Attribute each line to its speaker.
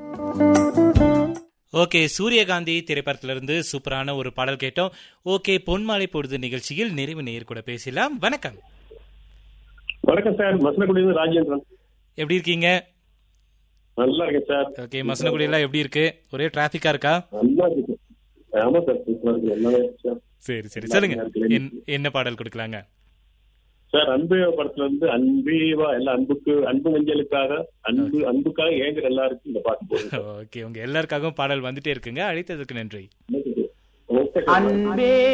Speaker 1: okay சூரியகாந்தி திரைப்படத்திலிருந்து சூப்பரான ஒரு பாடல் கேட்டோம் ஓகே பொன்மாலை பொழுது நிகழ்ச்சியில் நிறைவு நேர் கூட பேசலாம் வணக்கம்
Speaker 2: வணக்கம் சார் மசனக்குடியிலிருந்து ராஜேந்திரன்
Speaker 1: எப்படி இருக்கீங்க
Speaker 2: நல்லா இருக்கேன் சார்
Speaker 1: ஓகே மசனகுடி எல்லாம் எப்படி இருக்கு ஒரே டிராபிக்கா இருக்கா
Speaker 2: நல்லா இருக்கு சார் ஆமா சார் சூப்பரா இருக்கு எல்லாமே இருக்கு சார்
Speaker 1: சரி சரி சொல்லுங்க என்- என்ன பாடல் கொடுக்கலாங்க
Speaker 2: சார் அன்பு படத்துல இருந்து அன்பேவா எல்லா அன்புக்கு அன்பு மஞ்சளுக்காக அன்பு அன்புக்காக ஏங்குற எல்லாருக்கும் இந்த பாட்டு போடுங்க
Speaker 1: ஓகே உங்க எல்லாருக்காகவும் பாடல் வந்துட்டே இருக்குங்க அழைத்ததுக்கு நன்றி
Speaker 2: ஓகே சார்
Speaker 3: அன்பே